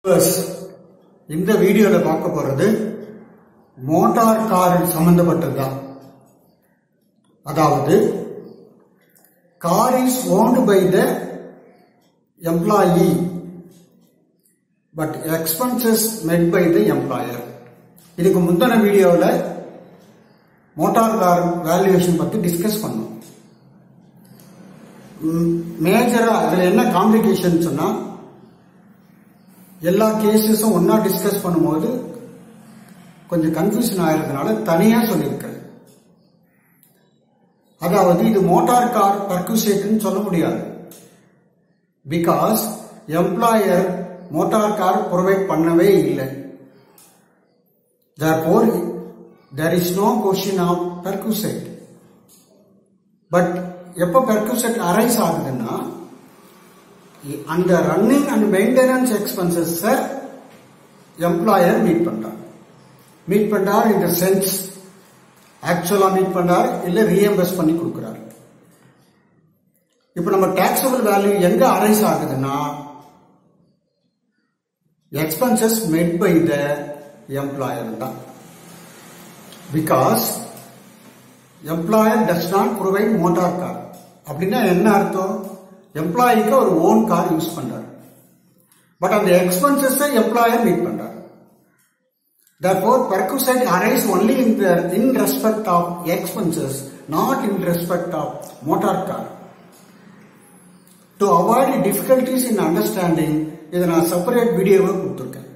First, இந்த வீடியோல பார்க்க போறது மோட்டார் கார் சம்பந்தப்பட்டது தான் அதாவது car is owned by the employee but expenses met by the employer இதுக்கு முந்தின வீடியோவில் மோட்டார் கார் வேல்யூவேஷன் பற்றி டிஸ்கஸ் பண்ணோம் மேஜரா அதில் என்ன காம்ப்ளிகேஷன் சொன்னா எல்லா கேசஸும் ஒன்னா டிஸ்கஸ் பண்ணும்போது கொஞ்சம் கன்ஃபியூஷன் ஆயிருந்தனால தனியா சொல்லியிருக்கேன் அதாவது இது மோட்டார் கார் பர்குசேட்னு சொல்ல முடியாது because employer motor car provide பண்ணவே இல்லை therefore there is no question of perquisite but எப்போ பெர்குசெட் அரைஸ் ஆகுதுன்னா அந்த running and maintenance expenses employer meet பண்றார் மீட் பண்றார் இந்த சென்ஸ் ஆக்சுவலா மீட் பண்றார் இல்ல ரீஎம்பர்ஸ் பண்ணி கொடுக்குறாரு இப்போ நம்ம டாக்ஸபிள் வேல்யூ எங்க அரைஸ் ஆகுதுன்னா expenses met by the employer தான் because employer does not provide motor car அப்படின்னா என்ன அர்த்தம் எம்ப்ளாயிக்கு ஒரு ஓன் கார் யூஸ் பண்றாரு பட் அந்த எக்ஸ்பென்சஸ் எம்ப்ளாயர் மீட் பண்றாரு therefore perquisite arise only in the in respect of expenses not in respect of motor car to avoid difficulties in understanding இதை நான் செப்பரேட் வீடியோவை கொடுத்துருக்கேன்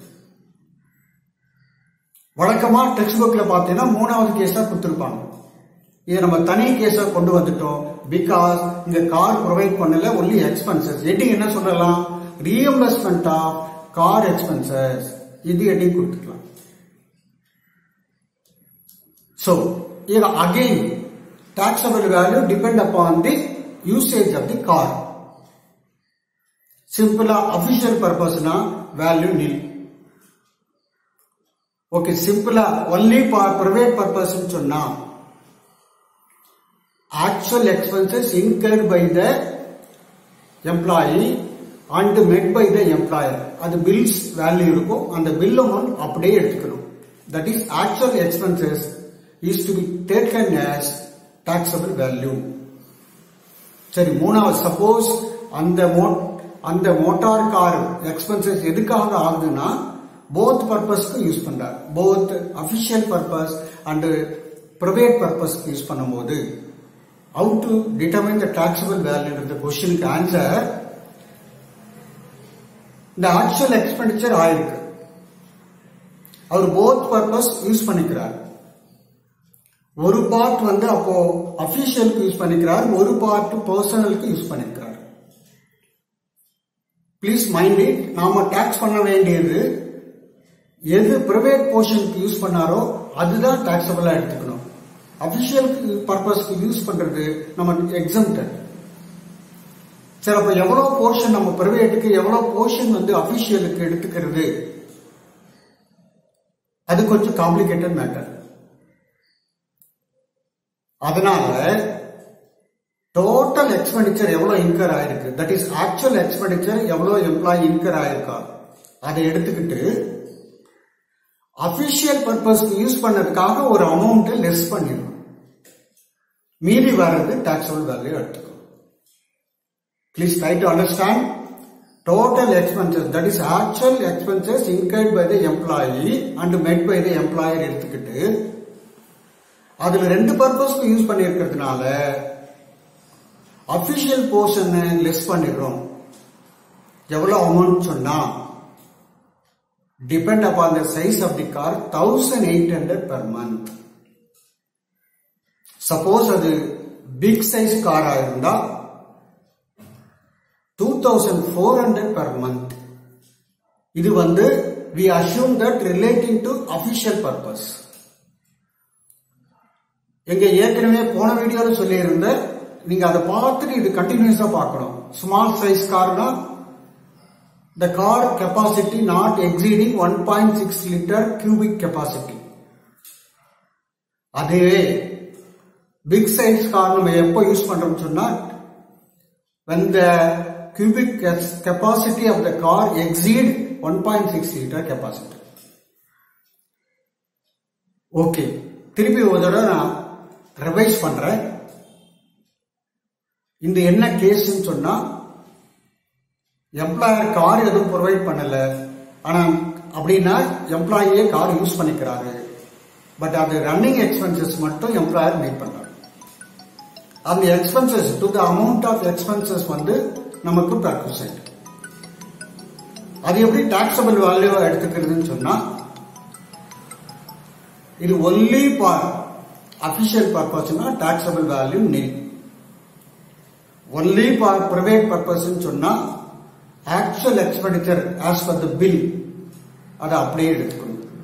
வழக்கமா டெக்ஸ்ட் புக்ல பார்த்தீங்கன்னா மூணாவது கேஸா கொடுத்துருப்பாங்க இதை நம்ம தனி கேஸா கொண்டு வந்துட்டோம் பிகாஸ் இங்க கார் ப்ரொவைட் பண்ணல ஒன்லி எக்ஸ்பென்சஸ் ஹெட்டிங் என்ன சொல்லலாம் ரீஎம்பர்ஸ்மெண்ட் ஆஃப் கார் எக்ஸ்பென்சஸ் இது ஹெட்டிங் கொடுத்துக்கலாம் ஸோ இது again taxable value depend upon the usage of the car சிம்பிளா அபிஷியல் பர்பஸ்னா வேல்யூ நில் ஓகே சிம்பிளா ஒன்லி பிரைவேட் பர்பஸ் சொன்னா actual expenses incurred by the employee and met by the employer அது bills value இருக்கும் அந்த bill amount அப்படியே எடுத்துக்கணும் that is actual expenses is to be taken as taxable value சரி மூணாவது suppose அந்த மோ அந்த மோட்டார் கார் எக்ஸ்பென்சஸ் எதுக்காக ஆகுதுன்னா போத் பர்பஸ்க்கு யூஸ் பண்றார் both official purpose and private பர்பஸ்க்கு யூஸ் பண்ணும்போது how to determine the taxable வேல்யூன்ற கொஸ்டினுக்கு ஆன்சர் இந்த ஆக்சுவல் எக்ஸ்பெண்டிச்சர் ஆயிருக்கு அவர் போத் பர்பஸ் யூஸ் பண்ணிக்கிறார் ஒரு பார்ட் வந்து அப்போ அபிஷியலுக்கு யூஸ் பண்ணிக்கிறார் ஒரு பார்ட் பர்சனலுக்கு யூஸ் பண்ணிக்கிறார் ப்ளீஸ் மைண்ட் இட் நாம டாக்ஸ் பண்ண வேண்டியது எது பிரைவேட் போர்ஷனுக்கு யூஸ் பண்ணாரோ அதுதான் டாக்ஸபிளா எடுத்துக்கணும் அபிஷியலுக்கு பர்பஸ்க்கு யூஸ் பண்றது நம்ம எக்ஸம்டட் சரி அப்ப எவ்வளவு போர்ஷன் நம்ம பிரைவேட்டுக்கு எவ்வளவு போர்ஷன் வந்து அபிஷியலுக்கு எடுத்துக்கிறது அது கொஞ்சம் காம்ப்ளிகேட்டட் மேட்டர் அதனால டோட்டல் எக்ஸ்பெண்டிச்சர் எவ்வளவு இன்கர் ஆயிருக்கு தட் இஸ் ஆக்சுவல் எக்ஸ்பெண்டிச்சர் எவ்வளவு எம்ப்ளாயி இன்கர் ஆயிருக்கா அதை எடுத்துக்கிட்டு அபிஷியல் பர்பஸ்க்கு யூஸ் பண்ணதுக்காக ஒரு அமௌண்ட் லெஸ் பண்ணிடணும் மீறி வர்றது டாக்ஸபிள் வேல்யூ எடுத்துக்கணும் please try to understand total expenses that is actual expenses incurred by the employee and met by the employer எடுத்துக்கிட்டு அதுல ரெண்டு பர்பஸ்க்கு யூஸ் பண்ணிருக்கிறதுனால அபிஷியல் போர்ஷன் லெஸ் பண்ணிடுறோம் எவ்வளவு அமௌண்ட் சொன்னா depend upon the size of the car thousand eight hundred per month suppose அது big size காரா இருந்தா two thousand four hundred per month இது வந்து we assume that relating to official purpose எங்க ஏற்கனவே போன வீடியோல சொல்லியிருந்த நீங்க அதை பார்த்துட்டு இது கண்டினியூஸா பார்க்கணும் ஸ்மால் சைஸ் கார்னா the car capacity not exceeding one point six litre cubic capacity அதுவே பிக் சைஸ் கார் நம்ம எப்போ யூஸ் பண்றோம்னு சொன்னா when the cubic cas- capacity of the car exceed one point six litre capacity okay திருப்பி ஒரு தடவை நான் ரிவைஸ் பண்றேன் இந்த என்ன கேஸ்ன்னு சொன்னா எம்ப்ளாயர் கார் எதுவும் ப்ரொவைட் பண்ணல ஆனா அப்படின்னா எம்ப்ளாயியே கார் யூஸ் பண்ணிக்கிறாரு பட் அது ரன்னிங் எக்ஸ்பென்சஸ் மட்டும் எம்ப்ளாயர் மீட் பண்றாரு அந்த expenses to the amount of expenses வந்து நமக்கு பர்குசைட் அது எப்படி டாக்ஸபிள் வேல்யூவா எடுத்துக்கிறதுன்னு சொன்னா இது ஒன்லி ஃபார் அபிஷியல் பர்பஸ்னா taxable value nil only for private purpose சொன்னா actual expenditure as per the bill அதை அப்படியே எடுத்துக்கணும்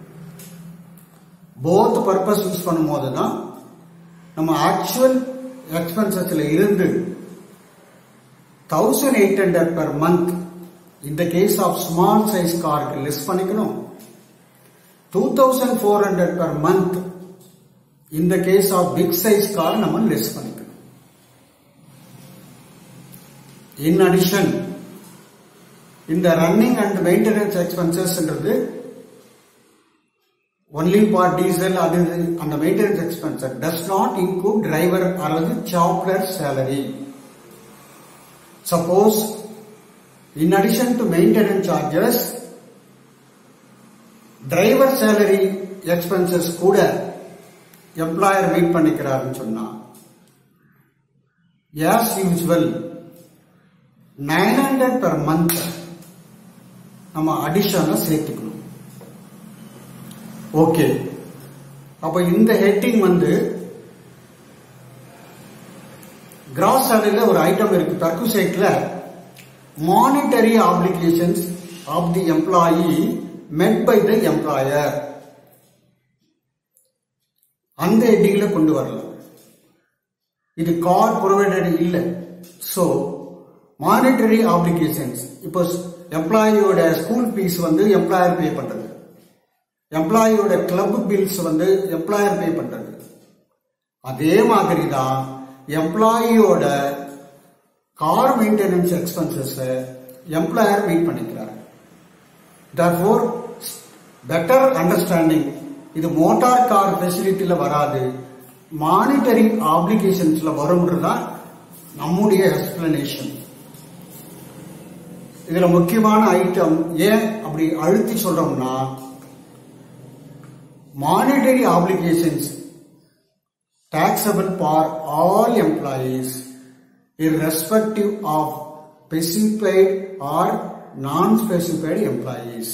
போத் பர்பஸ் யூஸ் பண்ணும்போது தான் நம்ம ஆக்சுவல் எக்ஸ்பென்சஸ்ல இருந்து thousand eight hundred per month இந்த கேஸ் ஆஃப் ஸ்மால் சைஸ் காருக்கு லெஸ் பண்ணிக்கணும் two thousand four hundred per month இந்த case of big size car நம்ம லெஸ் பண்ணிக்கணும் இன் அடிஷன் இந்த ரன்னிங் அண்ட் மெயின்டெனன்ஸ் எக்ஸ்பென்சஸ்ன்றது ஒன்லி ஃபார் டீசல் அது இது, அந்த maintenance expenses does not include driver அல்லது chauffeur salary suppose in addition to maintenance charges driver salary expenses கூட employer meet பண்ணிக்கிறாருன்னு சொன்னா as usual nine hundred per month நம்ம அடிஷனா சேர்த்துக்கணும் ஓகே அப்ப இந்த ஹெட்டிங் வந்து கிராஸ் சேலரியில ஒரு ஐட்டம் இருக்கு பர்குசைட்ல monetary obligations of the employee met by the employer அந்த ஹெட்டிங்ல கொண்டு வரலாம் இது கார் ப்ரொவைடட் இல்லை ஸோ மானிட்டரி ஆப்ளிகேஷன்ஸ் இப்போ எம்ப்ளாயியோட ஸ்கூல் ஃபீஸ் வந்து எம்ப்ளாயர் பே பண்றது எம்ப்ளாயியோட கிளப் பில்ஸ் வந்து எம்ப்ளாயர் பே பண்றது அதே மாதிரி தான் எம்ப்ளாயியோட car maintenance expenses employer meet பண்ணிக்கிறார் therefore பெட்டர் அண்டர்ஸ்டாண்டிங் இது மோட்டார் கார் ஃபெசிலிட்டியில வராது மானிட்டரி ஆப்ளிகேஷன்ஸ்ல வரும்ன்றதுதான் நம்முடைய எக்ஸ்பிளனேஷன் இதுல முக்கியமான ஐட்டம் ஏன் அப்படி அழுத்தி சொல்றோம்னா monetary obligations taxable for all employees irrespective of specified or non-specified employees.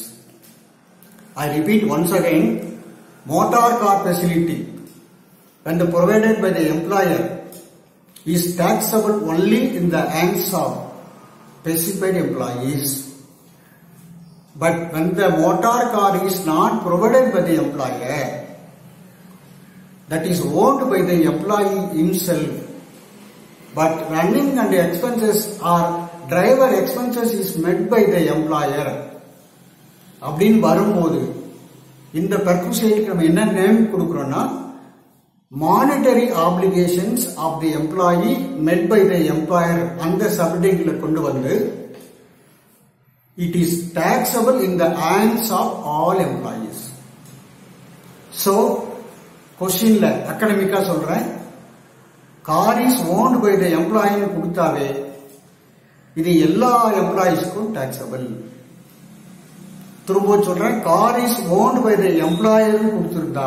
I repeat once again, motor car facility when the provided by the employer is taxable only in the hands of specified employees. But when the motor car is not provided by the employer, that is owned by the employee himself, but running and expenses or driver expenses is met by the employer. அப்படின்னு வரும்போது இந்த பெர்குசைடுக்கு நம்ம என்ன name கொடுக்குறோம்னா monetary obligations of the employee met by the employer அந்த சப்டிங்ல கொண்டு வந்து it is taxable in the hands of all employees so கொஸ்டின்ல அகாடமிக்கா சொல்றேன் car is owned by the எம்ப்ளாயின்னு கொடுத்தாவே இது எல்லா எம்ப்ளாயிஸ்க்கும் டாக்ஸபிள் திரும்ப சொல்றேன் car is owned by the எம்ப்ளாயர்னு கொடுத்திருந்தா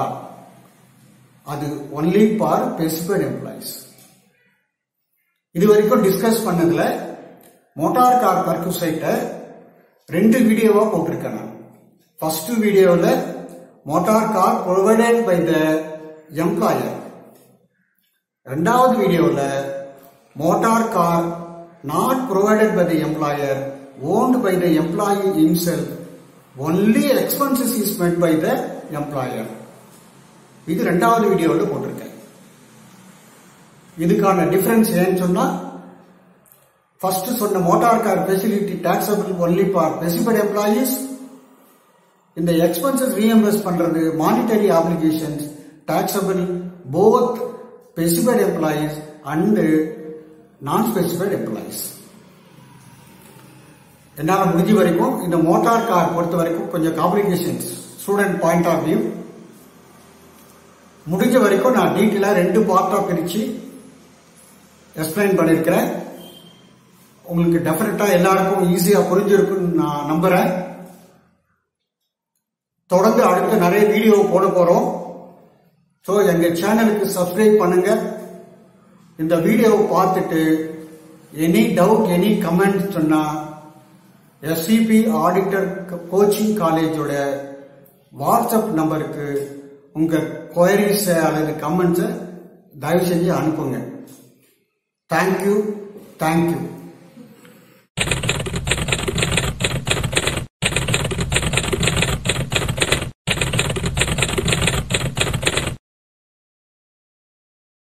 அது ஒன்லி ஃபார் ஸ்பெசிஃபைட் எம்ப்ளாயிஸ் இது வரைக்கும் டிஸ்கஸ் பண்ணதுல மோட்டார் கார் பர்குசைட்டை ரெண்டு வீடியோவா போட்டிருக்கேன் நான் ஃபர்ஸ்ட் வீடியோவில் motor car provided by the employer ரெண்டாவது வீடியோவில் motor car not provided by the employer owned by the employee himself only expenses is met by the employer இது ரெண்டாவது வீடியோவில் போட்டிருக்கேன் இதுக்கான டிஃபரன்ஸ் ஏன்னு சொன்னா ஃபர்ஸ்ட் சொன்ன motor car facility taxable only for specified employees இந்த எக்ஸ்பென்சஸ் ரீஎம்பர்ஸ் பண்றது monetary obligations taxable both specified employees and non specified employees என்னால் முடிஞ்ச வரைக்கும் இந்த மோட்டார் கார் பொறுத்த வரைக்கும் கொஞ்சம் complications student point of view முடிஞ்ச வரைக்கும் நான் டீட்டெயிலாக ரெண்டு பார்ட்டாக பிரித்து எக்ஸ்பிளைன் பண்ணியிருக்கிறேன் உங்களுக்கு டெஃபினட்டாக எல்லாருக்கும் ஈஸியாக புரிஞ்சிருக்குன்னு நான் நம்புகிறேன் தொடர்ந்து அடுத்து நிறைய வீடியோ போட போகிறோம் ஸோ எங்கள் சேனலுக்கு சப்ஸ்கிரைப் பண்ணுங்க இந்த வீடியோவை பார்த்துட்டு எனி டவுட் எனி கமெண்ட் சொன்னால் எஸ்சிபி ஆடிட்டர் கோச்சிங் காலேஜோட வாட்ஸ்அப் நம்பருக்கு உங்கள் கொயரிஸை அல்லது கமெண்ட்ஸை தயவு செஞ்சு அனுப்புங்க தேங்க்யூ தேங்க்யூ